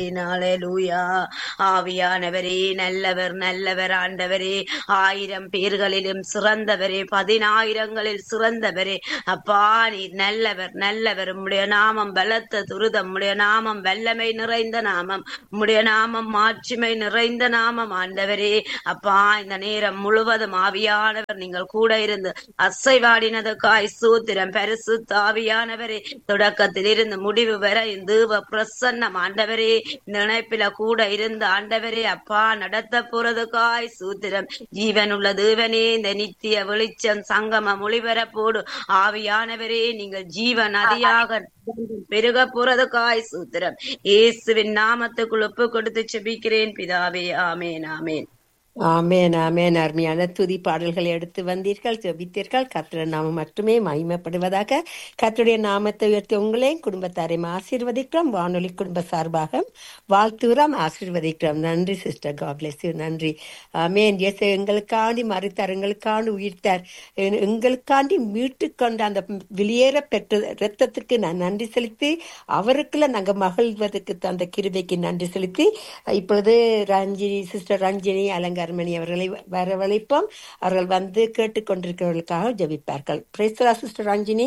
ஹalleluya ஆவியானவரே நல்லவர் நல்லவர் ஆண்டவரே ஆயிரம் பேர்களிலும் சிறந்தவரே பதினாயிரங்களில் சிறந்தவரே அப்பா நீர் நல்லவர் நல்லவர் உம்முடைய நாமம் பலத்த துரிதம் உம்முடைய நாமம் வல்லமை நிறைந்த நாமம் உம்முடைய நாமம் மாட்சிமை நிறைந்த நாமம் ஆண்டவரே அப்பா இந்த நேரம் முழுவதும் ஆவியானவர் நீங்கள் கூட இருந்து அசைவாடினதுக்காய் சூத்திரம் பரிசுத்த ஆவியானவரே தொடக்கத்தில் இருந்து முடிவு வரை தேவ பிரசன்னம் ஆண்டவரே இந்த இணைப்பில கூட இருந்து ஆண்டவரே அப்பா நடத்த போறதுக்காய் சூத்திரம் ஜீவன் உள்ள தேவனே இந்த நித்திய வெளிச்சம் சங்கம ஒளிபரப்போடு ஆவியானவரே நீங்கள் ஜீவன் அதியாக பெருக போறதுக்காய் சூத்திரம் இயேசுவின் நாமத்துக்குள் ஒப்பு கொடுத்து செபிக்கிறேன் பிதாவே ஆமேன் ஆமேன் ஆமேன் ஆமேன் அருமையான துதி பாடல்களை எடுத்து வந்தீர்கள் ஜெபித்தீர்கள் கர்த்தர் நாமம் மட்டுமே மகிமைப்படுவதாக கர்த்தருடைய நாமத்தை உயர்த்தி உங்களையும் குடும்பத்தாரையும் ஆசீர்வதிக்கிறோம் வானொலி குடும்ப சார்பாக வாழ்த்துகிறோம் ஆசீர்வதிக்கிறோம் நன்றி சிஸ்டர் காப்லெஸ் நன்றி ஆமேன் எஸ் எங்களுக்காண்டி மறுத்தார் எங்களுக்காண்டி உயிர்த்தார் எ- எங்களுக்காண்டி மீட்டு கொண்ட அந்த வெளியேற பெற்ற இரத்தத்துக்கு நான் நன்றி செலுத்தி அவருக்குள்ள நாங்க மகிழ்வதற்கு அந்த கிருபைக்கு நன்றி செலுத்தி இப்பொழுது ரஞ்சினி சிஸ்டர் ரஞ்சினி அலங்காரமணி அவர்களை வரவழைப்போம் அவர்கள் வந்து கேட்டுக்கொண்டிருக்கிறவர்களுக்காக ஜெபிப்பார்கள் praise the Lord sister Ranjini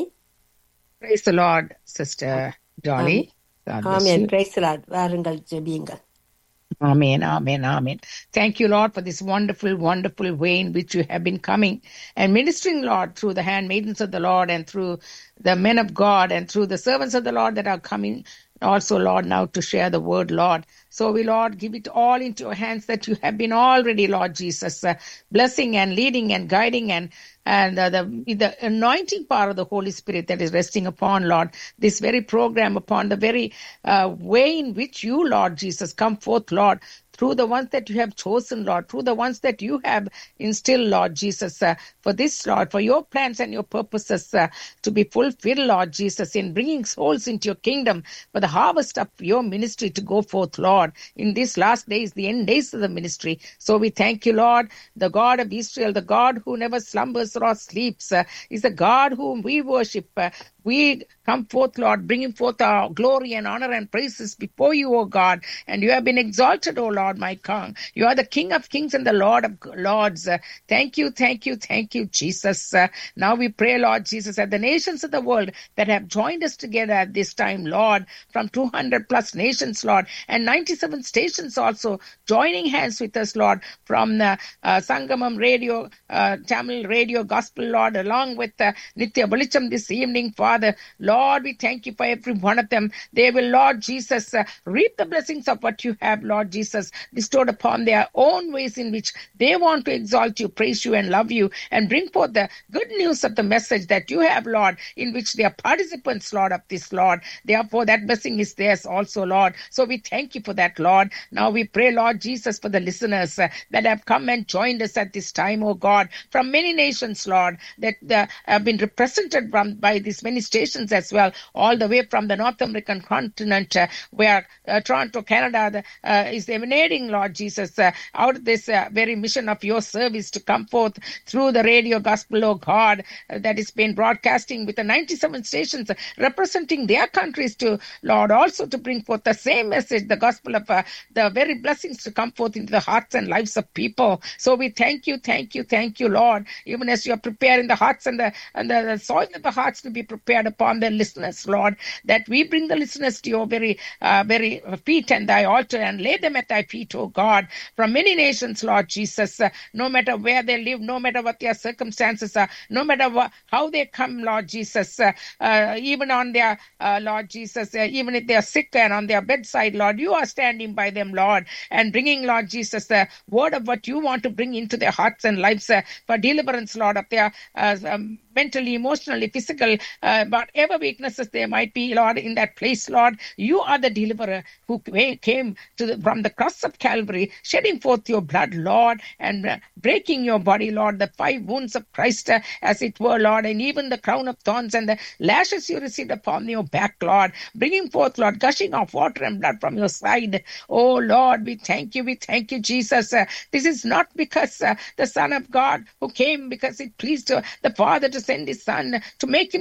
Praise the Lord, Sister Dolly. God bless amen you. Praise the Lord வாருங்கள் ஜெபியுங்கள் Amen, amen, amen. Thank you, Lord, for this wonderful, wonderful way in which you have been coming and ministering, Lord, through the handmaidens of the Lord and through the men of God and through the servants of the Lord that are coming also, Lord, now to share the word, Lord. So we, Lord, give it all into your hands that you have been already, Lord Jesus, uh, blessing and leading and guiding and and uh, the the anointing power of the Holy Spirit that is resting upon, Lord, this very program, upon the very uh, way in which you, Lord Jesus, come forth, Lord, through the ones that you have chosen, Lord, through the ones that you have instilled, Lord Jesus, uh, for this, Lord, for your plans and your purposes uh, to be fulfilled, Lord Jesus, in bringing souls into your kingdom, for the harvest of your ministry to go forth, Lord, in these last days, the end days of the ministry. So we thank you, Lord, the God of Israel, the God who never slumbers or sleeps, uh, is the God whom we worship. Uh, we come forth, Lord, bringing forth our glory and honor and praises before you, O God. And you have been exalted, O Lord, my King. You are the King of kings and the Lord of lords. Uh, thank you, thank you, thank you, Jesus. Uh, now we pray, Lord Jesus, that the nations of the world that have joined us together at this time, Lord, from 200 plus nations, Lord, and 97 stations also joining hands with us, Lord, from the uh, Sangamam Radio, uh, Tamil Radio Gospel, Lord, along with uh, Nitya Balicham this evening, Father. Lord, we thank you for every one of them. They will, Lord Jesus, uh, reap the blessings of what you have, Lord Jesus, bestowed upon their own ways in which they want to exalt you, praise you, and love you, and bring forth the good news of the message that you have, Lord, in which they are participants, Lord, of this, Lord. Therefore, that blessing is theirs also, Lord. So we thank you for that, Lord. Now we pray, Lord Jesus, for the listeners uh, that have come and joined us at this time, oh God, from many nations, Lord, that uh, have been represented from, by these many stations as well, all the way from the North American continent, uh, where uh, Toronto, Canada the, uh, is emanating, Lord Jesus, uh, out of this uh, very mission of your service to come forth through the radio gospel, oh God, uh, that is been broadcasting with the 97 stations uh, representing their countries to, Lord, also to bring forth the same message, the gospel of uh, the very blessings to come forth into the hearts and lives of people. So we thank you, thank you, thank you, Lord, even as you are preparing the hearts and the and the, the soil of the hearts to be prepared upon the listeners, Lord, that we bring the listeners to your very uh, very feet and thy altar and lay them at thy feet, oh God, from many nations, Lord Jesus, uh, no matter where they live, no matter what their circumstances are, no matter what, how they come, Lord Jesus, uh, uh, even on their, uh, Lord Jesus, uh, even if they are sick and on their bedside, Lord, you are standing by them, Lord, and bringing, Lord Jesus, the word of what you want to bring into their hearts and lives uh, for deliverance, Lord, of their uh, um, mentally, emotionally, physical, uh, whatever weaknesses there might be, Lord, in that place, Lord, you are the deliverer who ca- came to the, from the cross of Calvary, shedding forth your blood, Lord, and uh, breaking your body, Lord, the five wounds of Christ, uh, as it were, Lord, and even the crown of thorns and the lashes you received upon your back, Lord, bringing forth, Lord, gushing of water and blood from your side. Oh, Lord, we thank you, we thank you, Jesus. Uh, this is not because uh, the Son of God who came because it pleased uh, the Father to send his Son to make him the sacrifice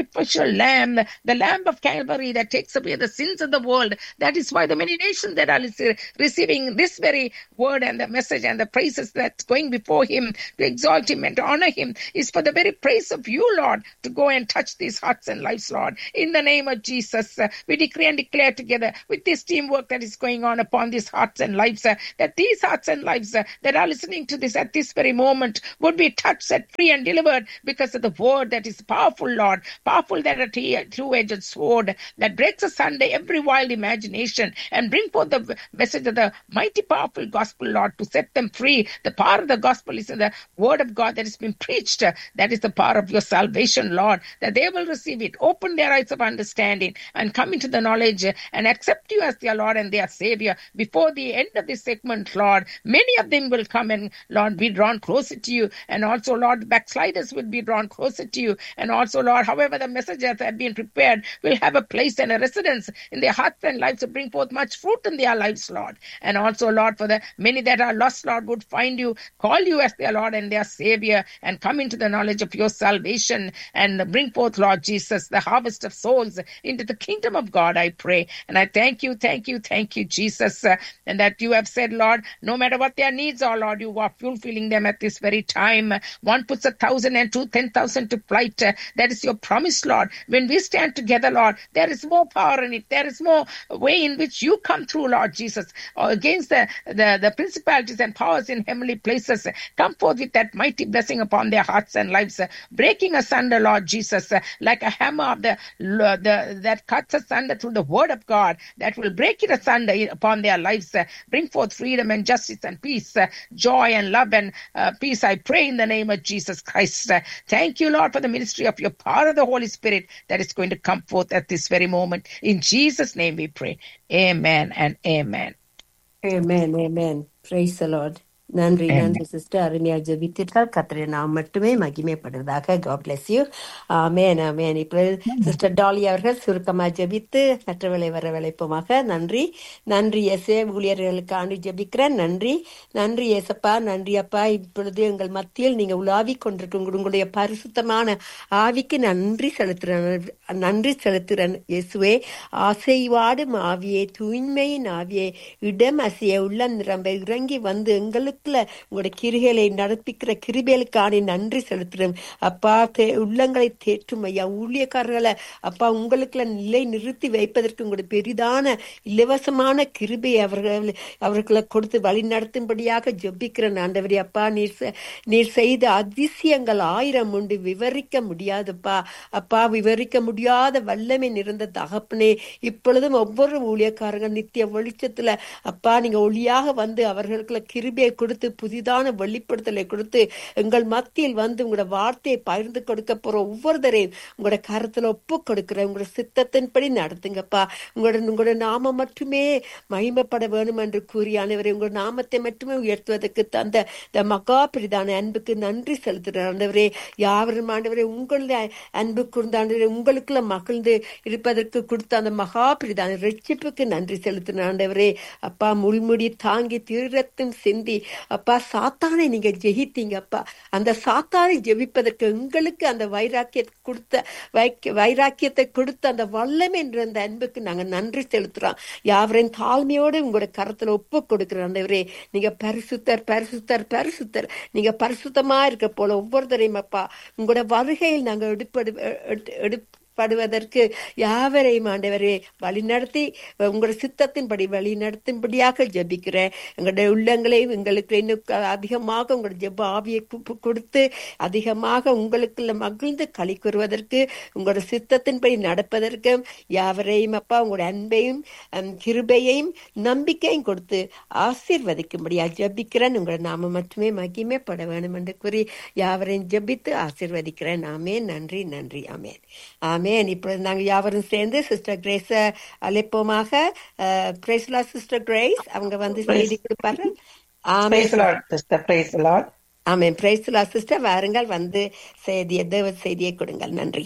sacrificial lamb, the lamb of Calvary that takes away the sins of the world. That is why the many nations that are rece- receiving this very word and the message and the praises that's going before him to exalt him and to honor him is for the very praise of you, Lord, to go and touch these hearts and lives, Lord. In the name of Jesus, uh, we decree and declare together with this teamwork that is going on upon these hearts and lives, uh, that these hearts and lives uh, that are listening to this at this very moment would be touched, set free, and delivered because of the word that is powerful, Lord, powerful that a t- two-edged sword that breaks asunder every wild imagination and bring forth the v- message of the mighty, powerful gospel, Lord, to set them free. The power of the gospel is in the word of God that has been preached. Uh, That is the power of your salvation, Lord, that they will receive it. Open their eyes of understanding and come into the knowledge uh, and accept you as their Lord and their Savior. Before the end of this segment, Lord, many of them will come and, Lord, be drawn closer to you. And also, Lord, backsliders will be drawn closer to you. And also, Lord, however the messages have been prepared will have a place and a residence in their hearts and lives to bring forth much fruit in their lives, Lord. And also, Lord, for the many that are lost, Lord, would find you, call you as their Lord and their Savior, and come into the knowledge of your salvation and bring forth, Lord Jesus, the harvest of souls into the kingdom of God, I pray. And I thank you, thank you, thank you, Jesus, uh, and that you have said, Lord, no matter what their needs are, Lord, you are fulfilling them at this very time. One puts a thousand and two, ten thousand to flight. Uh, that is your promise, Lord. When we stand together, Lord, there is more power in it. There is more way in which you come through, Lord Jesus, uh, against the, the, the principalities and powers in heavenly places. Come forth with that mighty blessing upon their hearts and lives, uh, breaking asunder, Lord Jesus, uh, like a hammer of the, the that cuts asunder through the word of God, that will break it asunder upon their lives, uh, bring forth freedom and justice and peace, uh, joy and love and uh, peace. I pray in the name of Jesus Christ. Uh, thank you, Lord, for the ministry of your power of the Holy Spirit that is going to come forth at this very moment. In Jesus' name we pray. Amen and amen. Amen, amen. Praise the Lord. நன்றி Amen. நன்றி sister அருமையா ஜெபித்தீர்கள் கத்திரை நாம் மட்டுமே மகிமைப்படுவதாக God bless you ஆமென் ஆமென் இப்போ sister tally அவர்கள் சுருக்கமா ஜெபித்து மற்றவர்களை வரவழைப்போமாக நன்றி நன்றி எஸ்ஏ ஊழியர்களுக்காண்டி ஜெபிக்கிறேன் நன்றி நன்றி ஏசப்பா நன்றி அப்பா இப்பொழுது எங்கள் மத்தியில் நீங்க உலாவிக் கொண்டிருக்கும் உங்களுடைய பரிசுத்தமான ஆவிக்கு நன்றி செலுத்துறேன் நன்றி செலுத்துறேன் இயேசுவே ஆசைவாடும் ஆவியே தூய்மையின் ஆவியே இடம் அசைய உள்ள நிரம்ப இறங்கி வந்து எங்களுக்குள்ள உங்களுடைய கிரிகளை நடப்பிக்கிற கிருபேலுக்கான நன்றி செலுத்துறேன் அப்பா தே- உள்ளங்களை தேற்றும் ஐயா ஊழியக்காரர்களை அப்பா உங்களுக்குள்ள நிலை நிறுத்தி வைப்பதற்கு உங்களுடைய பெரிதான இலவசமான கிருபை அவர்கள் அவர்களை கொடுத்து வழி நடத்தும்படியாக ஜெபிக்கிறேன் ஆண்டவரே அப்பா நீர் செ- நீர் செய்த அதிசயங்கள் ஆயிரம் உண்டு விவரிக்க முடியாதுப்பா அப்பா விவரிக்க முடியாத வல்லமை நிறைந்த தகப்பனே இப்பொழுதும் ஒவ்வொரு ஊழியக்காரங்க நித்திய வெளிச்சத்துல அப்பா நீங்க ஒளியாக வந்து அவர்களுக்குள்ள கிருபையை கொடுத்து புதிதான வெளிப்படுத்தலை கொடுத்து எங்கள் மத்தியில் வந்து உங்களோட வார்த்தையை பகிர்ந்து கொடுக்க போற ஒவ்வொருத்தரையும் உங்களோட கருத்துல ஒப்பு கொடுக்கிறேன் உங்களோட சித்தத்தின்படி நடத்துங்கப்பா உங்களோட உங்களோட நாமம் மட்டுமே மகிமைப்பட வேணும் என்று கூறியானவரை உங்களோட நாமத்தை மட்டுமே உயர்த்துவதற்கு தந்த இந்த மகா பிரிதான அன்புக்கு நன்றி செலுத்துகிறேன் ஆண்டவரே யாவரும் ஆண்டவரே உங்களுடைய அன்பு கூர்ந்த ஆண்டவரே உங்களுக்குள்ள மகிழ்ந்து இருப்பதற்கு கொடுத்த அந்த மகா பிரிதான ரட்சிப்புக்கு நன்றி செலுத்தின ஆண்டவரே அப்பா முள்முடி தாங்கி தீரத்தும் சிந்தி அப்பா சாத்தானை நீங்க ஜெயித்தீங்க அப்பா அந்த சாத்தானை ஜெபிப்பதற்கு உங்களுக்கு அந்த வைராக்கியத்தை கொடுத்த வைக்க- வைராக்கியத்தை கொடுத்த அந்த வல்லமை என்ற அந்த அன்புக்கு நாங்க நன்றி செலுத்துறோம் யாவரையும் தாழ்மையோடு உங்களோட கரத்துல ஒப்பு கொடுக்கிறோம் ஆண்டவரே நீங்க பரிசுத்தர் பரிசுத்தர் பரிசுத்தர் நீங்க பரிசுத்தமா இருக்க போல ஒவ்வொருத்தரையும் அப்பா உங்களோட வருகையில் நாங்க எடுப்படு எடு- எடுப்பு படுவதற்கு யாவரையும் ஆண்டவரே வழிநடத்தி உங்களோட சித்தத்தின்படி வழி நடத்தும்படியாக ஜெபிக்கிறேன் எங்களுடைய உள்ளங்களையும் எங்களுக்கு இன்னும் க- அதிகமாக உங்களோட ஜெப ஆவியை கு- கொடுத்து அதிகமாக உங்களுக்குள்ள மகிழ்ந்து களி கூறுவதற்கு உங்களோட சித்தத்தின்படி நடப்பதற்கு யாவரையும் அப்பா உங்களோட அன்பையும் ஹம், கிருபையையும் நம்பிக்கையும் கொடுத்து ஆசீர்வதிக்கும்படியா ஜெபிக்கிறேன் உங்களோட நாம மட்டுமே மகிமைப்பட வேணும் என்று கூறி யாவரையும் ஜெபித்து ஆசீர்வதிக்கிறேன் ஆமேன் நன்றி நன்றி ஆமேன் ஆமேன் இப்பொழுது நாங்கள் யாவரும் சேர்ந்து சிஸ்டர் கிரேஸ அழைப்போமாக பிரேஸ்லா சிஸ்டர் கிரேஸ் அவங்க வந்து செய்தி கொடுப்பார்கள் ஆமேன் Praise the Lord, sister. Praise the Lord. ஆமேன் பிரேஸ்லா சிஸ்டர் வாருங்கள் வந்து செய்தியை தேவ செய்தியை கொடுங்கள் நன்றி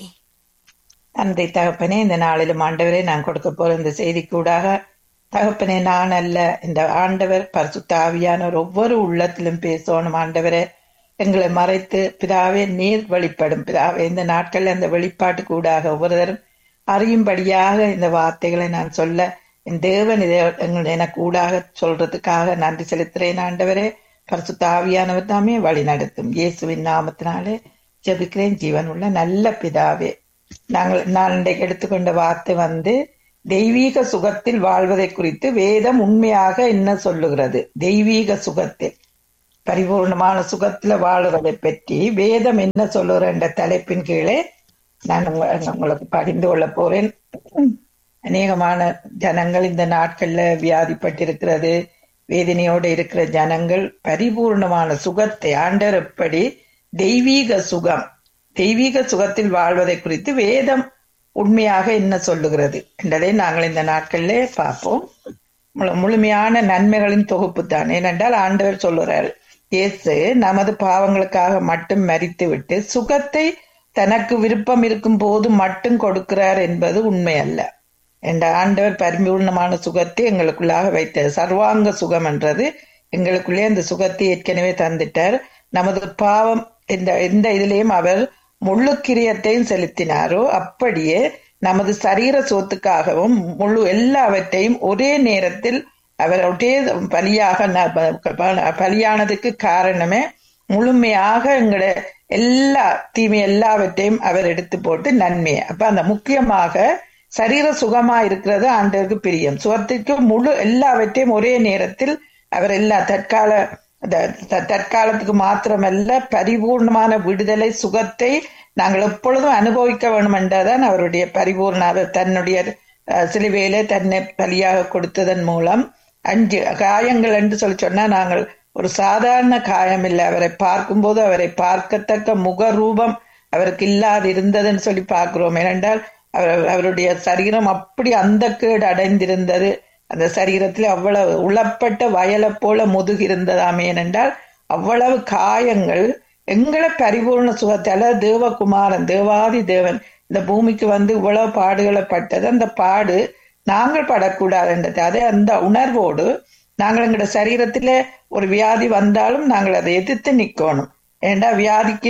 நன்றி தகப்பனே இந்த நாளிலும் ஆண்டவரே நான் கொடுக்க போற இந்த செய்தி கூடாக தகப்பனே நான் அல்ல இந்த ஆண்டவர் பரிசுத்த ஆவியானவர் ஒவ்வொரு உள்ளத்திலும் பேசணும் ஆண்டவரே எங்களை மறைத்து பிதாவே நீர் வெளிப்படும் பிதாவே இந்த நாட்கள்ல அந்த வெளிப்பாட்டு கூடாக ஒவ்வொருத்தரும் அறியும்படியாக இந்த வார்த்தைகளை நான் சொல்ல என் தேவன் இதை எங்கள் எனக்கு ஊடாக சொல்றதுக்காக நன்றி செலுத்துறேன் ஆண்டவரே பரிசுத்த ஆவியானவர் தாமே வழி நடத்தும் இயேசுவின் நாமத்தினாலே ஜெபிக்கிறேன் ஜீவன் உள்ள நல்ல பிதாவே நாங்கள் நான் இன்றைக்கு எடுத்துக்கொண்ட வார்த்தை வந்து தெய்வீக சுகத்தில் வாழ்வதை குறித்து வேதம் உண்மையாக என்ன சொல்லுகிறது தெய்வீக சுகத்தில் பரிபூர்ணமான சுகத்துல வாழுறதை பற்றி வேதம் என்ன சொல்லுகிற என்ற தலைப்பின் கீழே நான் உங்க- உங்களுக்கு பகிர்ந்து கொள்ள போறேன் அநேகமான ஜனங்கள் இந்த நாட்கள்ல வியாதிப்பட்டிருக்கிறது வேதனையோடு இருக்கிற ஜனங்கள் பரிபூர்ணமான சுகத்தை ஆண்டவர் எப்படி தெய்வீக சுகம் தெய்வீக சுகத்தில் வாழ்வதை குறித்து வேதம் உண்மையாக என்ன சொல்லுகிறது என்பதை நாங்கள் இந்த நாட்களிலே பார்ப்போம் முழு- முழுமையான நன்மைகளின் தொகுப்பு தான் ஏனென்றால் ஆண்டவர் சொல்லுறார் இயேசு நமது பாவங்களுக்காக மட்டும் மரித்துவிட்டு சுகத்தை தனக்கு விருப்பம் இருக்கும் போது மட்டும் கொடுக்கிறார் என்பது உண்மை அல்ல என்ற ஆண்டவர் பரிபூர்ணமான சுகத்தை எங்களுக்குள்ளாக வைத்தார் சர்வாங்க சுகம் என்றது எங்களுக்குள்ளே அந்த சுகத்தை ஏற்கனவே தந்துட்டார் நமது பாவம் இந்த எந்த இதிலையும் அவர் முழு கிரியத்தையும் செலுத்தினாரோ அப்படியே நமது சரீர சொத்துக்காகவும் முழு எல்லாவற்றையும் ஒரே நேரத்தில் அவர் ஒரே பலியாக ந- ப- பலியானதுக்கு காரணமே முழுமையாக எங்களோட எல்லா தீமை எல்லாவற்றையும் அவர் எடுத்து போட்டு நன்மையை அப்ப அந்த முக்கியமாக சரீர சுகமா இருக்கிறது ஆண்டவருக்கு பிரியம் சுகத்திற்கு முழு எல்லாவற்றையும் ஒரே நேரத்தில் அவர் எல்லா தற்கால த- த- தற்காலத்துக்கு மாத்திரமல்ல பரிபூர்ணமான விடுதலை சுகத்தை நாங்கள் எப்பொழுதும் அனுபவிக்க வேண்டும் என்றதான் அவருடைய பரிபூர்ண அவர் தன்னுடைய அஹ், சிலுவையிலே தன்னை பலியாக கொடுத்ததன் மூலம் அஞ்சு காயங்கள் என்று சொல்லி சொன்னா நாங்கள் ஒரு சாதாரண காயம் இல்லை அவரை பார்க்கும்போது அவரை பார்க்கத்தக்க முகரூபம் அவருக்கு இல்லாது இருந்ததுன்னு சொல்லி பார்க்கிறோம் ஏனென்றால் அவர் அவருடைய சரீரம் அப்படி அந்த கேடு அடைந்திருந்தது அந்த சரீரத்தில் அவ்வளவு உளப்பட்ட வயலை போல முதுகு இருந்ததாம் ஏனென்றால் அவ்வளவு காயங்கள் எங்களை பரிபூர்ண சுகத்தால தேவகுமாரன் தேவாதி தேவன் இந்த பூமிக்கு வந்து இவ்வளவு பாடுகளை பட்டது அந்த பாடு நாங்கள் படக்கூடாதுன்றது அதே அந்த உணர்வோடு நாங்கள் எங்களோட சரீரத்துல ஒரு வியாதி வந்தாலும் நாங்கள் அதை எதிர்த்து நிக்கணும் ஏண்டா வியாதிக்கு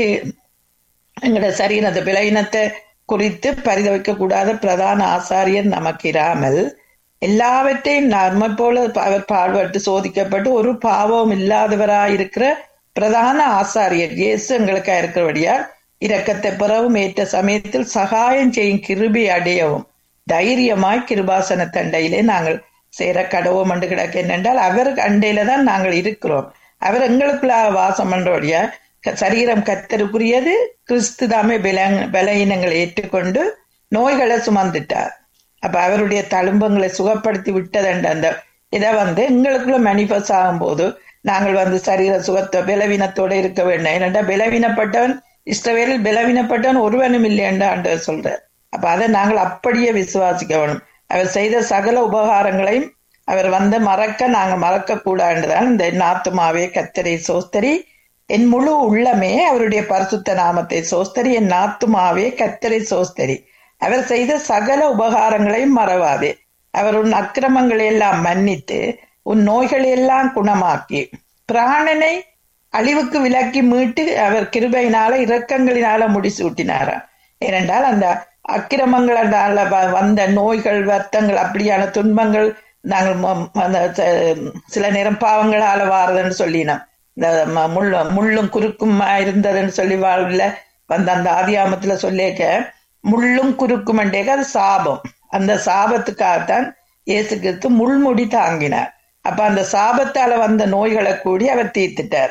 எங்களோட சரீரத்தை விளையினத்தை குறித்து பரிதவிக்க கூடாத பிரதான ஆசாரியர் நமக்கு இராமல் எல்லாவற்றையும் நம்ம போல அவர் பாடுபட்டு சோதிக்கப்பட்டு ஒரு பாவம் இல்லாதவராயிருக்கிற பிரதான ஆசாரியர் இயேசு எங்களுக்கா இருக்கிறபடியால் இரக்கத்தை பெறவும் ஏற்ற சமயத்தில் சகாயம் செய்யும் கிருபி அடையவும் தைரியமாய் கிருபாசன தண்டையிலே நாங்கள் சேர கடவோம் என்று கிடக்க என்னென்றால் அவர் அண்டையில தான் நாங்கள் இருக்கிறோம் அவர் எங்களுக்குள்ள வாசம் பண்றபடியா க- சரீரம் கத்தருக்குரியது கிறிஸ்து தாமே பல- பலகீனங்களை ஏற்றுக்கொண்டு நோய்களை சுமந்துட்டார் அப்ப அவருடைய தழும்பங்களை சுகப்படுத்தி விட்டதென்ற அந்த இதை வந்து எங்களுக்குள்ள மேனிஃபெஸ்ட் ஆகும்போது நாங்கள் வந்து சரீர சுகத்தை பலவீனத்தோட இருக்க வேண்டும் ஏனென்றா பலவீனப்பட்டவன் இஷ்டவேலில் பலவீனப்பட்டவன் ஒருவனும் இல்லை என்று ஆண்டவர் சொல்றார் அப்ப அதை நாங்கள் அப்படியே விசுவாசிக்க வேணும் அவர் செய்த சகல உபகாரங்களையும் அவர் வந்து மறக்க நாங்கள் மறக்க கூடாதுதான் இந்த என் ஆத்துமாவே கத்தரை சோஸ்தரி என் முழு உள்ளமே அவருடைய பரிசுத்த நாமத்தை சோஸ்தரி என் ஆத்துமாவே கத்தரை சோஸ்தரி அவர் செய்த சகல உபகாரங்களையும் மறவாதே அவர் உன் அக்கிரமங்களை எல்லாம் மன்னித்து உன் நோய்களை எல்லாம் குணமாக்கி பிராணனை அழிவுக்கு விலக்கி மீட்டு அவர் கிருபையினால இரக்கங்களினால முடிசூட்டினாராம் ஏனென்றால் அந்த அக்கிரமங்களால வ- வந்த நோய்கள் வருத்தங்கள் அப்படியான துன்பங்கள் நாங்கள் ம- அந்த ச- சில நேரம் பாவங்களால வாரதுன்னு சொல்லினோம் இந்த ம- முள்ளு முள்ளும் குறுக்கும் இருந்ததுன்னு சொல்லி வாழ்வில் வந்த அந்த ஆதியாமத்துல சொல்லிக்க முள்ளும் குறுக்கும் அது சாபம் அந்த சாபத்துக்காகத்தான் இயேசு கிறிஸ்து முள்முடி தாங்கினார் அப்ப அந்த சாபத்தால வந்த நோய்களை கூடி அவர் தீர்த்துட்டார்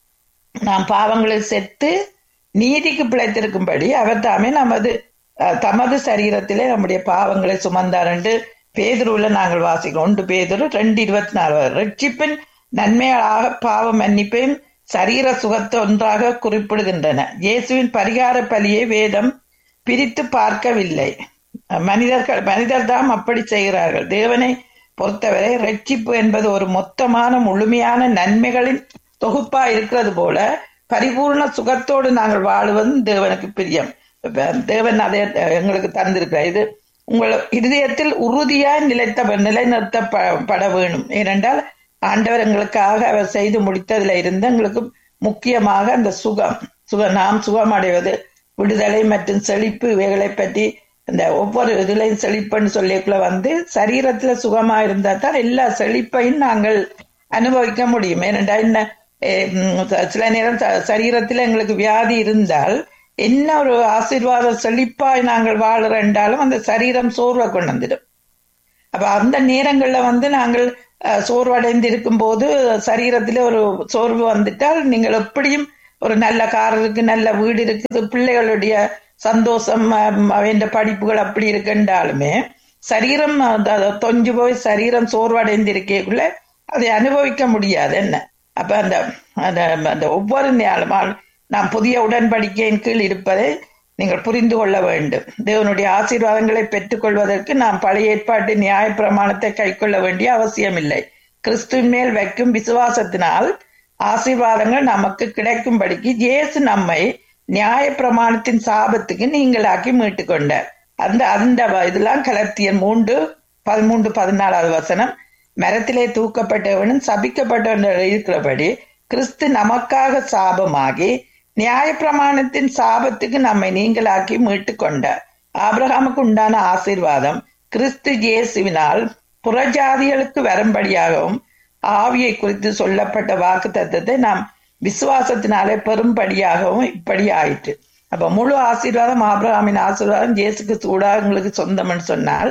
நாம் பாவங்களில் செத்து நீதிக்கு பிழைத்திருக்கும்படி அவர் தாமே நமது அஹ், தமது சரீரத்திலே நம்முடைய பாவங்களை சுமந்தார் என்று பேதுருவுல நாங்கள் வாசிக்கிறோம் ஒன்று பேதுரு ரெண்டு இருபத்தி நாலு ரட்சிப்பின் நன்மைகளாக பாவ மன்னிப்பையும் சரீர சுகத்தை ஒன்றாக குறிப்பிடுகின்றன இயேசுவின் பரிகார பலியை வேதம் பிரித்து பார்க்கவில்லை மனிதர்கள் மனிதர் தாம் அப்படி செய்கிறார்கள் தேவனை பொறுத்தவரை ரட்சிப்பு என்பது ஒரு மொத்தமான முழுமையான நன்மைகளின் தொகுப்பா இருக்கிறது போல பரிபூர்ண சுகத்தோடு நாங்கள் வாழுவதும் தேவனுக்கு பிரியம் இப்ப தேவன் அதை எங்களுக்கு தந்திருக்கிறார் இது உங்கள் இருதயத்தில் உறுதியாய் நிலைத்த நிலைநிறுத்தப்பட வேணும் ஏனென்றால் ஆண்டவர் எங்களுக்காக அவர் செய்து முடித்ததுல இருந்து எங்களுக்கு முக்கியமாக அந்த சுகம் சுக நாம் சுகம் அடைவது விடுதலை மற்றும் செழிப்பு இவைகளை பற்றி இந்த ஒவ்வொரு இதுலையும் செழிப்புன்னு சொல்லிக்குள்ள வந்து சரீரத்துல சுகமா இருந்தா தான் எல்லா செழிப்பையும் நாங்கள் அனுபவிக்க முடியும் ஏனென்றா என்ன eh, ம், சில நேரம் ச- சரீரத்துல எங்களுக்கு வியாதி இருந்தால் என்ன ஒரு ஆசீர்வாத செழிப்பாய் நாங்கள் வாழறேன்றாலும் அந்த சரீரம் சோர்வை கொண்டு வந்துடும் அப்ப அந்த நேரங்கள்ல வந்து நாங்கள் அஹ், சோர்வடைந்து இருக்கும் போது சரீரத்துல ஒரு சோர்வு வந்துட்டால் நீங்கள் எப்படியும் ஒரு நல்ல கார் இருக்கு நல்ல வீடு இருக்குது பிள்ளைகளுடைய சந்தோஷம் அவன் படிப்புகள் அப்படி இருக்குன்றாலுமே சரீரம் அது- அது தொஞ்சு போய் சரீரம் சோர்வடைந்து இருக்கக்குள்ள அதை அனுபவிக்க முடியாது என்ன அப்ப அந்த அந்த அந்த ஒவ்வொரு நாளும் நாம் புதிய உடன்படிக்கையின் கீழ் இருப்பதை நீங்கள் புரிந்து கொள்ள வேண்டும் தேவனுடைய ஆசீர்வாதங்களை பெற்றுக்கொள்வதற்கு நாம் பழைய ஏற்பாட்டு நியாய பிரமாணத்தை கைக்கொள்ள வேண்டிய அவசியமில்லை கிறிஸ்துவின் மேல் வைக்கும் விசுவாசத்தினால் ஆசீர்வாதங்கள் நமக்கு கிடைக்கும்படிக்கு இயேசு நம்மை நியாய பிரமாணத்தின் சாபத்துக்கு நீங்களாக்கி மீட்டு கொண்டார் அந்த அந்த வ- இதெல்லாம் கலத்தியன் மூன்று பதிமூன்று பதினாலாவது வசனம் மரத்திலே தூக்கப்பட்டவனும் சபிக்கப்பட்டவன் இருக்கிறபடி கிறிஸ்து நமக்காக சாபமாகி நியாயப்பிரமாணத்தின் சாபத்துக்கு நம்மை நீங்களாக்கி மீட்டு கொண்டார் ஆபிரகாமுக்கு உண்டான ஆசீர்வாதம் கிறிஸ்து இயேசுவினால் புறஜாதிகளுக்கு வரும்படியாகவும் ஆவியை குறித்து சொல்லப்பட்ட வாக்கு தத்துவத்தை நாம் விசுவாசத்தினாலே பெரும்படியாகவும் இப்படி ஆயிற்று அப்ப முழு ஆசீர்வாதம் ஆபிரகாமின் ஆசீர்வாதம் இயேசுக்கு சூடாங்களுக்கு சொந்தம்னு சொன்னால்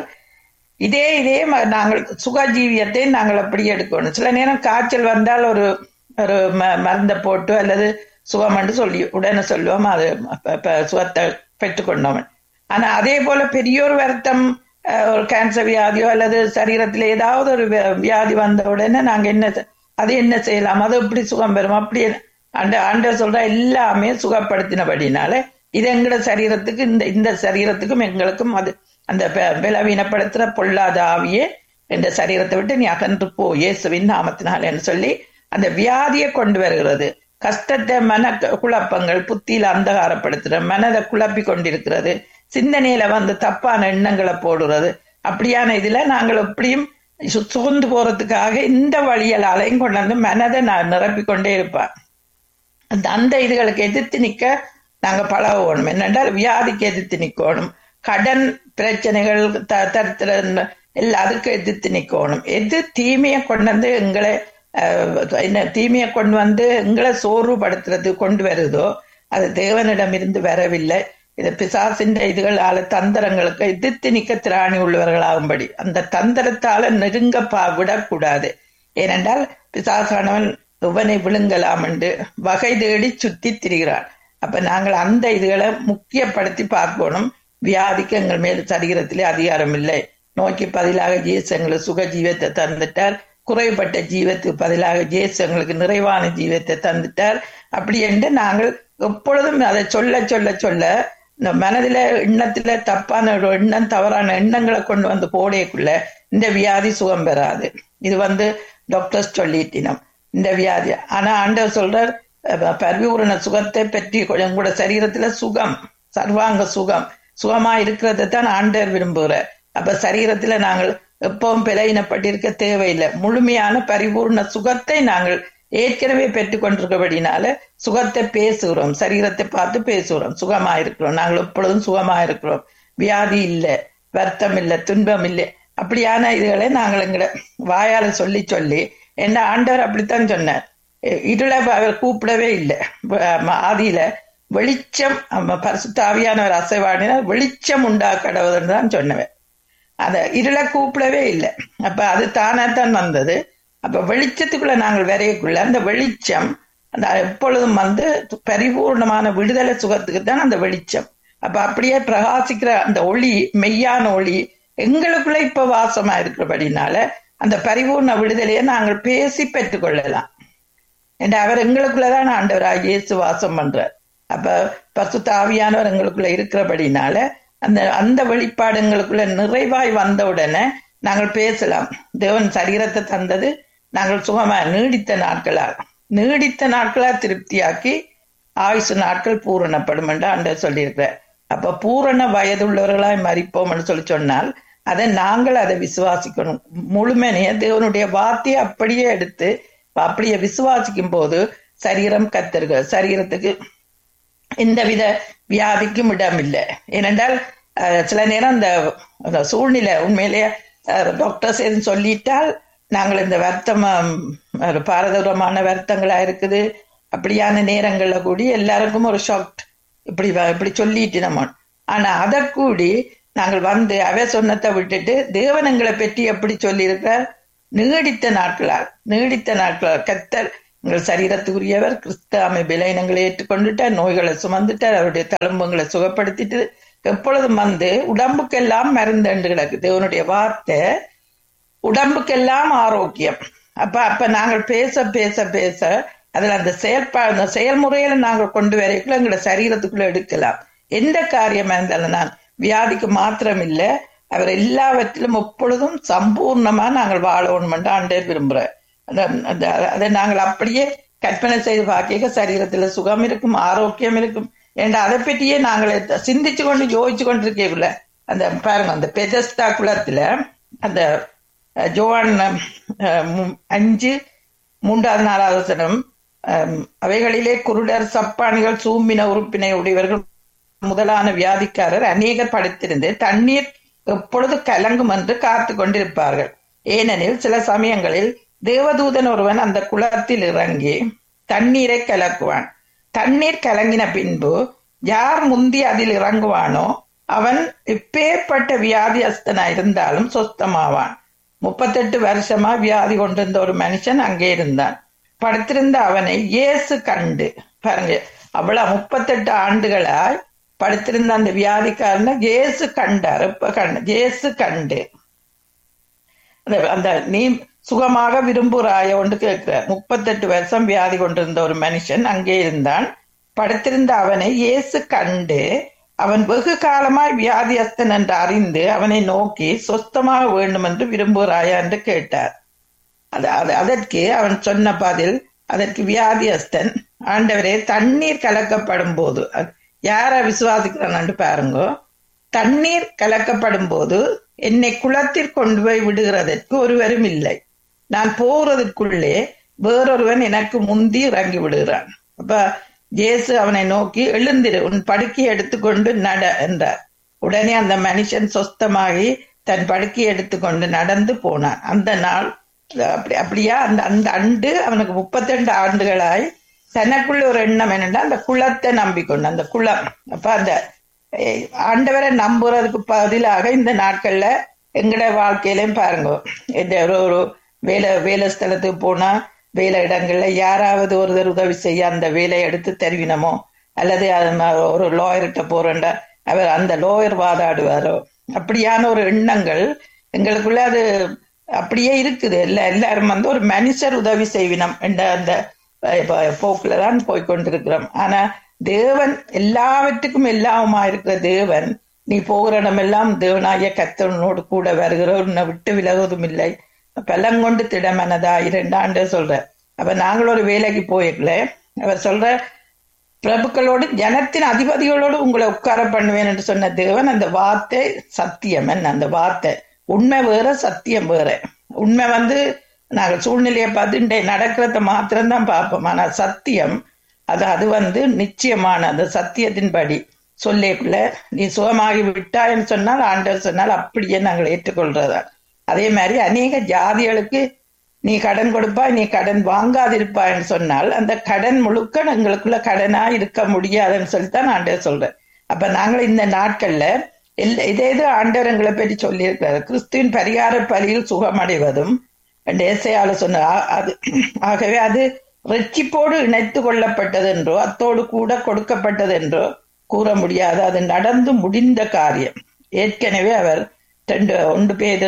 இதே இதே ம- நாங்கள் சுகஜீவியத்தை நாங்கள் அப்படி எடுக்கணும் சில நேரம் காய்ச்சல் வந்தால் ஒரு ஒரு ம- மருந்தை போட்டு அல்லது சுகம் என்று சொல்லி உடனே சொல்லுவோம் அது அப்ப- அப்ப சுகத்தை பெற்றுக்கொண்டவன் ஆனா அதே போல பெரிய ஒரு வருத்தம் அஹ், ஒரு கேன்சர் வியாதியோ அல்லது சரீரத்தில் ஏதாவது ஒரு வி- வியாதி வந்த உடனே நாங்க என்ன செ- அது என்ன செய்யலாம் அது எப்படி சுகம் பெறும் அப்படி அந்த ஆண்டவர் சொல்ற எல்லாமே சுகப்படுத்தினபடினால இது எங்கட சரீரத்துக்கு இந்த இந்த சரீரத்துக்கும் எங்களுக்கும் அது அந்த ப- பலவீனப்படுத்துற பொல்லாத ஆவியே இந்த சரீரத்தை விட்டு நீ அகன்று போ இயேசுவின் நாமத்தினாலேன்னு சொல்லி அந்த வியாதியை கொண்டு வருகிறது கஷ்டத்தை மன க- குழப்பங்கள் புத்தியில அந்தகாரப்படுத்துற மனதை குழப்பி கொண்டிருக்கிறது சிந்தனையில வந்து தப்பான எண்ணங்களை போடுறது அப்படியான இதுல நாங்கள் எப்படியும் சு- சுகந்து போறதுக்காக இந்த வழியலாலையும் கொண்டு வந்து மனதை நான் நிரப்பிக் கொண்டே இருப்பேன் அந்த அந்த இதுகளுக்கு எதிர்த்து நிக்க நாங்க பழகணும் என்னென்றால் வியாதிக்கு எதிர்த்து நிக்கணும் கடன் பிரச்சனைகள் த தரித்திரம் எல்லாம் அதுக்கு எதிர்த்து நிக்கணும் எது தீமையை கொண்டு வந்து எங்களை அஹ், என்ன தீமையை கொண்டு வந்து எங்களை சோர்வுபடுத்துறது கொண்டு வருதோ அது தேவனிடம் இருந்து வரவில்லை இது பிசாசின் இதுகளால தந்திரங்களுக்கு எதிர்த்து நிக்க திராணி உள்ளவர்களாகும்படி அந்த தந்திரத்தால நெருங்க பா விடக்கூடாது ஏனென்றால் பிசாசானவன் இவனை விழுங்கலாம் என்று வகை தேடி சுத்தி திரிகிறான் அப்ப நாங்கள் அந்த இதுகளை முக்கியப்படுத்தி பார்க்கணும் வியாதிக்கு எங்கள் மேல் சரீரத்திலே அதிகாரம் இல்லை நோய்க்கு பதிலாக ஜேசு எங்களுக்கு சுக ஜீவத்தை தந்துட்டார் குறைபட்ட ஜீவத்துக்கு பதிலாக ஜேசு எங்களுக்கு நிறைவான ஜீவத்தை தந்துட்டார் அப்படி என்று நாங்கள் எப்பொழுதும் அதை சொல்ல சொல்ல சொல்ல இந்த மனதில எண்ணத்துல தப்பான ஒரு எண்ணம் தவறான எண்ணங்களை கொண்டு வந்து போடையக்குள்ள இந்த வியாதி சுகம் பெறாது இது வந்து டாக்டர்ஸ் சொல்லிட்டினோம் இந்த வியாதி ஆனா ஆண்டவர் சொல்றார் அஹ், பரிபூரண சுகத்தை பற்றி உங்களோட சரீரத்துல சுகம் சர்வாங்க சுகம் சுகமா இருக்கிறதை தான் ஆண்டவர் விரும்புகிறார் அப்ப சரீரத்துல நாங்கள் எப்பவும் பிழையினப்பட்டிருக்க தேவையில்லை முழுமையான பரிபூர்ண சுகத்தை நாங்கள் ஏற்கனவே பெற்றுக்கொண்டிருக்கபடினால சுகத்தை பேசுகிறோம் சரீரத்தை பார்த்து பேசுகிறோம் சுகமா இருக்கிறோம் நாங்கள் எப்பொழுதும் சுகமா இருக்கிறோம் வியாதி இல்லை வருத்தம் இல்லை துன்பம் இல்லை அப்படியான இதுகளை நாங்கள் எங்களை வாயால சொல்லி சொல்லி என்ன ஆண்டவர் அப்படித்தான் சொன்னார் இ- இருளை அவர் கூப்பிடவே இல்லை வ- ஆதியில வெளிச்சம் அம்ம பரிசுத்தாவியானவர் அசைவாடினார் வெளிச்சம் உண்டா கடவுள்னு தான் சொன்னவன் அத இருளை கூப்பிடவே இல்லை அப்ப அது தானாத்தான் வந்தது அப்ப வெளிச்சத்துக்குள்ள நாங்கள் வரையக்குள்ள அந்த வெளிச்சம் அந்த எப்பொழுதும் வந்து பரிபூர்ணமான விடுதலை சுகத்துக்கு தான் அந்த வெளிச்சம் அப்ப அப்படியே பிரகாசிக்கிற அந்த ஒளி மெய்யான ஒளி எங்களுக்குள்ள இப்ப வாசமா இருக்கிறபடினால அந்த பரிபூர்ண விடுதலையை நாங்கள் பேசி பெற்றுக்கொள்ளலாம் என்று அவர் எங்களுக்குள்ளதான் ஆண்டவராக இயேசு வாசம் பண்றார் அப்ப பசுத்த ஆவியானவர் எங்களுக்குள்ள இருக்கிறபடினால அந்த அந்த வெளிப்பாடு எங்களுக்குள்ள நிறைவாய் வந்த உடனே நாங்கள் பேசலாம் தேவன் சரீரத்தை தந்தது நாங்கள் சுகமா நீடித்த நாட்களா நீடித்த நாட்களா திருப்தியாக்கி ஆயுசு நாட்கள் பூரணப்படும் என்று ஆண்டவர் சொல்லியிருக்கிறார் அப்ப பூரண வயதுள்ளவர்களாய் மறிப்போம்னு சொல்லி சொன்னால் அதை நாங்கள் அதை விசுவாசிக்கணும் முழுமைய தேவனுடைய வார்த்தையை அப்படியே எடுத்து அப்படியே விசுவாசிக்கும் போது சரீரம் கத்தர்கள் சரீரத்துக்கு எந்தவித வியாதிக்கும் இடமில்லை ஏனென்றால் அஹ், சில நேரம் அந்த அந்த சூழ்நிலை உண்மையிலேயே டாக்டர்ஸ் எதுவும் சொல்லிட்டால் நாங்கள் இந்த வருத்தம் ஹம், ஒரு பாரதூரமான வருத்தங்களா இருக்குது அப்படியான நேரங்கள்ல கூடி எல்லாருக்கும் ஒரு ஷாக் இப்படி வ- இப்படி சொல்லிட்டு நம்ம ஆனா அதை கூடி நாங்கள் வந்து அவ சொன்னதை விட்டுட்டு தேவன் எங்களை பற்றி எப்படி சொல்லியிருக்கிறார் நீடித்த நாட்களால் நீடித்த நாட்களால் கத்தர் எங்கள் சரீரத்துக்குரியவர் கிறிஸ்தாமை விலைனங்களை ஏற்றுக்கொண்டுட்டார் நோய்களை சுமந்துட்டார் அவருடைய தழும்புகளை சுகப்படுத்திட்டு எப்பொழுதும் வந்து உடம்புக்கெல்லாம் மருந்தண்டு கிடக்கு தேவனுடைய வார்த்தை உடம்புக்கெல்லாம் ஆரோக்கியம் அப்ப அப்ப நாங்கள் பேச பேச பேச அதுல அந்த செயல்பா அந்த செயல்முறையில நாங்கள் கொண்டு வரைக்குள்ள எங்களை சரீரத்துக்குள்ள எடுக்கலாம் எந்த காரியமா இருந்தாலும் நான் வியாதிக்கு மாத்திரம் இல்ல அவர் எல்லாவற்றிலும் எப்பொழுதும் சம்பூர்ணமா நாங்கள் வாழணும் என்று ஆண்டவர் விரும்புறார் அந்த- அந்த- அதை நாங்கள் அப்படியே கற்பனை செய்து பார்க்க சரீரத்துல சுகம் இருக்கும் ஆரோக்கியம் இருக்கும் ஏண்டா அதை பற்றியே நாங்கள் சிந்திச்சு கொண்டு யோசிச்சு கொண்டு இருக்கேக்குள்ள அந்த பாருங்க அந்த பெதஸ்தா குளத்துல அந்த அஹ், ஜோவான் அஹ், மு- அஞ்சு மூன்றாவது நாலாவது வசனம் அஹ், அவைகளிலே குருடர் சப்பானிகள் சூம்பின உறுப்பினை உடையவர்கள் முதலான வியாதிக்காரர் அநேகர் படுத்திருந்து தண்ணீர் எப்பொழுது கலங்கும் என்று காத்து கொண்டிருப்பார்கள் ஏனெனில் சில சமயங்களில் தேவதூதன் ஒருவன் அந்த குளத்தில் இறங்கி தண்ணீரை கலக்குவான் தண்ணீர் கலங்கின பின்பு யார் முந்தி அதில் இறங்குவானோ அவன் எப்பேற்பட்ட வியாதியஸ்தனா இருந்தாலும் சொஸ்தமாவான் முப்பத்தெட்டு வருஷமா வியாதி கொண்டிருந்த ஒரு மனுஷன் அங்கே இருந்தான் படுத்திருந்த அவனை இயேசு கண்டு பாருங்க அவ்வளவு முப்பத்தெட்டு ஆண்டுகளாய் படுத்திருந்த அந்த வியாதிக்காரனை இயேசு கண்டார் எப்ப கண்டு இயேசு கண்டு அந்த அந்த நீ சுகமாக விரும்புகிறாய ஒன்று கேட்கிறார் முப்பத்தெட்டு வருஷம் வியாதி கொண்டிருந்த ஒரு மனுஷன் அங்கே இருந்தான் படுத்திருந்த அவனை இயேசு கண்டு அவன் வெகு காலமாய் வியாதியஸ்தன் என்று அறிந்து அவனை நோக்கி சொஸ்தமாக வேண்டும் என்று விரும்புகிறாயா என்று கேட்டார் அது அது அதற்கு அவன் சொன்ன பதில் அதற்கு வியாதியஸ்தன் ஆண்டவரே தண்ணீர் கலக்கப்படும் போது அது யார விசுவாசிக்கிறான்னு பாருங்க தண்ணீர் கலக்கப்படும் போது என்னை குளத்தில் கொண்டு போய் விடுகிறதற்கு ஒருவரும் இல்லை நான் போகிறதுக்குள்ளே வேறொருவன் எனக்கு முந்தி இறங்கி விடுகிறான் அப்ப இயேசு அவனை நோக்கி எழுந்திரு உன் படுக்கையை எடுத்துக்கொண்டு நட என்றார் உடனே அந்த மனுஷன் சொஸ்தமாகி தன் படுக்கையை எடுத்துக்கொண்டு நடந்து போனான் அந்த நாள் அப்படி அப்படியா அந்த அந்த அண்டு அவனுக்கு முப்பத்திரெண்டு ஆண்டுகளாய் தனக்குள்ள ஒரு எண்ணம் என்னன்னா அந்த குளத்தை நம்பிக்கொண்டு அந்த குளம் அப்ப அந்த eh, ஆண்டவரை நம்புறதுக்கு பதிலாக இந்த நாட்கள்ல எங்கட வாழ்க்கையிலையும் பாருங்க இந்த ஒரு ஒரு வேலை வேலை ஸ்தலத்துக்கு போனா வேலை இடங்கள்ல யாராவது ஒருத்தர் உதவி செய்ய அந்த வேலையை எடுத்து தருவினமோ அல்லது அது ம- ஒரு லாயர்கிட்ட போறேன்டா அவர் அந்த லாயர் வாதாடுவாரோ அப்படியான ஒரு எண்ணங்கள் எங்களுக்குள்ள அது அப்படியே இருக்குது இல்ல எல்லாரும் வந்து ஒரு மனுஷர் உதவி செய்வினம் என்ற அந்த அஹ், ப- போக்குல தான் போய்கொண்டிருக்கிறோம் ஆனா தேவன் எல்லாவற்றுக்கும் எல்லாமா இருக்கிற தேவன் நீ போகிற இடமெல்லாம் தேவனாகிய கத்தவனோடு கூட வருகிற உன்னை விட்டு விலகுவதும் இல்லை பலங்கொண்டு திடமனதா இரண்டு ஆண்டு சொல்ற அப்ப நாங்கள் ஒரு வேலைக்கு போயிருக்கல அவர் சொல்ற பிரபுக்களோடு ஜனத்தின் அதிபதிகளோடு உங்களை உட்கார பண்ணுவேன் என்று சொன்ன தேவன் அந்த வார்த்தை சத்தியம் என்ன அந்த வார்த்தை உண்மை வேற சத்தியம் வேற உண்மை வந்து நாங்கள் சூழ்நிலையை பார்த்து இன்றைய நடக்கிறத மாத்திரம்தான் பார்ப்போம் ஆனா சத்தியம் அது அது வந்து நிச்சயமான அந்த சத்தியத்தின்படி சொல்லிக்குள்ள நீ சுகமாகி விட்டாய்ன்னு சொன்னால் ஆண்டவர் சொன்னால் அப்படியே நாங்கள் ஏற்றுக்கொள்றதா அதே மாதிரி அநேக ஜாதிகளுக்கு நீ கடன் கொடுப்பாய் நீ கடன் வாங்காதிருப்பாய்ன்னு சொன்னால் அந்த கடன் முழுக்க எங்களுக்குள்ள கடனா இருக்க முடியாதுன்னு சொல்லித்தான் ஆண்டவர் சொல்றேன் அப்ப நாங்கள் இந்த நாட்கள்ல எல்லா இதே இது ஆண்டவர் எங்களை பற்றி சொல்லியிருக்கிறார் கிறிஸ்துவின் பரிகார பலியில் சுகமடைவதும் ஏசையால சொன்ன ஆ- அது ஆகவே அது ரட்சிப்போடு இணைத்து கொள்ளப்பட்டது என்றோ அத்தோடு கூட கொடுக்கப்பட்டது என்றோ கூற முடியாது அது நடந்து முடிந்த காரியம் ஏற்கனவே அவர் ரெண்டு ஒன்று பேர்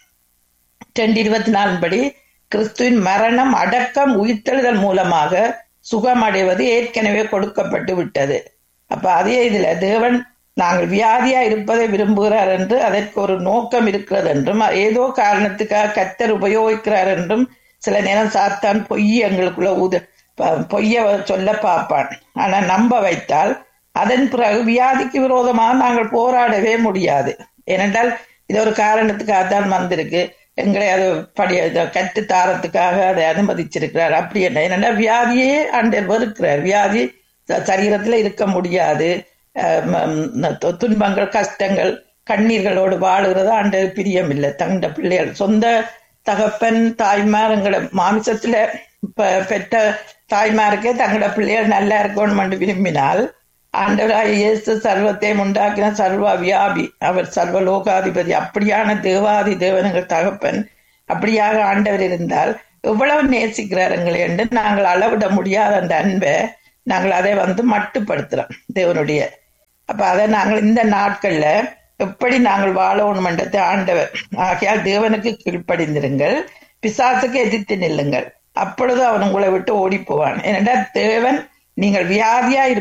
ரெண்டு இருபத்தி நாலின் படி கிறிஸ்துவின் மரணம் அடக்கம் உயிர்த்தெழுதல் மூலமாக சுகமடைவது ஏற்கனவே கொடுக்கப்பட்டு விட்டது அப்ப அதே இதுல தேவன் நாங்கள் வியாதியா இருப்பதை விரும்புகிறார் என்று அதற்கு ஒரு நோக்கம் இருக்கிறது என்றும் ஏதோ காரணத்துக்காக கத்தர் உபயோகிக்கிறார் என்றும் சில நேரம் சாத்தான் பொய் எங்களுக்குள்ள ஊத ப- பொய்ய சொல்ல பார்ப்பான் ஆனா நம்ப வைத்தால் அதன் பிறகு வியாதிக்கு விரோதமாக நாங்கள் போராடவே முடியாது ஏனென்றால் இது ஒரு காரணத்துக்காக தான் வந்திருக்கு எங்களை அது படி கற்று தாரத்துக்காக அதை அனுமதிச்சிருக்கிறார் அப்படி என்ன என்னன்னா வியாதியே ஆண்டவர் வெறுக்கிறார் வியாதி ச- சரீரத்துல இருக்க முடியாது அஹ் ம- ம், து- துன்பங்கள் கஷ்டங்கள் கண்ணீர்களோடு வாழுகிறது ஆண்டவர் பிரியம் இல்லை தங்க பிள்ளைகள் சொந்த தகப்பன் தாய்மார் எங்களை மாமிசத்துல ப- பெற்ற தாய்மாருக்கே தங்களோட பிள்ளைகள் நல்லா இருக்கணும் என்று விரும்பினால் ஆண்டவராய் இயேசு சர்வத்தையும் உண்டாக்கின சர்வ வியாபி அவர் சர்வ லோகாதிபதி அப்படியான தேவாதி தேவனங்கள் தகப்பன் அப்படியாக ஆண்டவர் இருந்தால் எவ்வளவு நேசிக்கிறார் எங்களை என்று நாங்கள் அளவிட முடியாத அந்த அன்பை நாங்கள் அதை வந்து மட்டுப்படுத்துறோம் தேவனுடைய அப்ப அதை நாங்கள் இந்த நாட்கள்ல எப்படி நாங்கள் வாழணும் என்றதை ஆண்டவர் ஆகையால் தேவனுக்கு கீழ்ப்படிந்திருங்கள் பிசாசுக்கு எதிர்த்து நில்லுங்கள் அப்பொழுது அவன் உங்களை விட்டு ஓடி போவான் ஏனென்றால் தேவன் நீங்கள் வியாதியா